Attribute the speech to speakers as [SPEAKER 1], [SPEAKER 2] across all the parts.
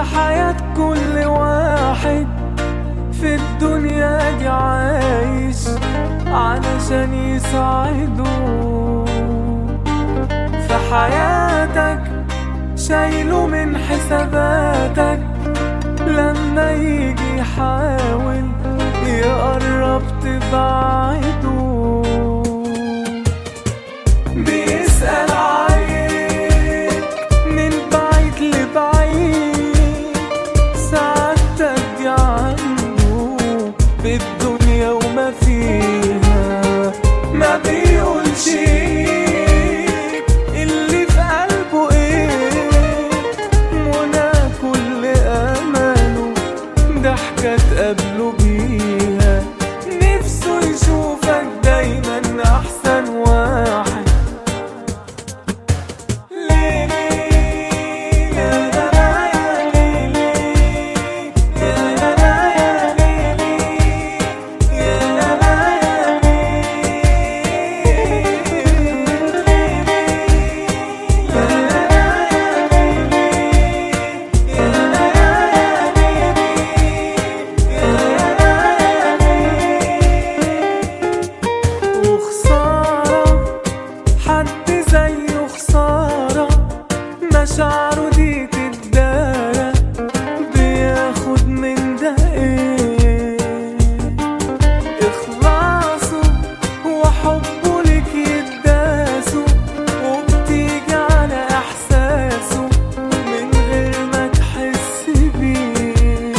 [SPEAKER 1] حياة كل واحد في الدنيا دي عايش علشان يساعده في حياتك شايله من حساباتك لما يجي يحاول يقرب تبعده بيسأل عليك من بعيد لبعيد سعادتك دي عنده بالدنيا وما فيها ما بيقولش اللي في قلبه ايه منى كل امله ضحكة تقابله بيها نفسه يشوفك دايما احسن واحد ليلي يا لا لا يا ليلي يا لا لا يا ليلي يا لا لا يا وخسارة حد زيه خسارة مشاعره دي تتدارى بياخد من ده ايه اخلاصه وحبه لك يتداسوا وبتيجي على احساسه من غير ما تحس بيه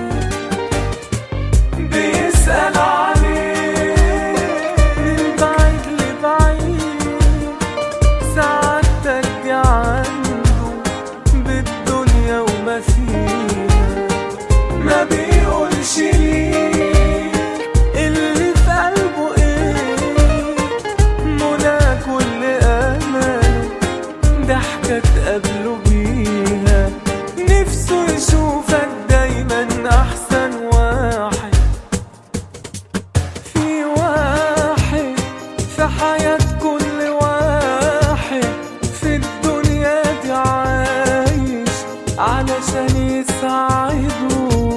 [SPEAKER 1] بيسأل عليك من بعيد لبعيد سعادتك دي عنده بالدنيا وما فيها ما بيقولش ليك اللي في قلبه ايه منى كل امله ضحكة تقابله بيها نفسه يشوفك دايما احسن واحد في واحد في حياة كل واحد في الدنيا دي عايش علشان يساعده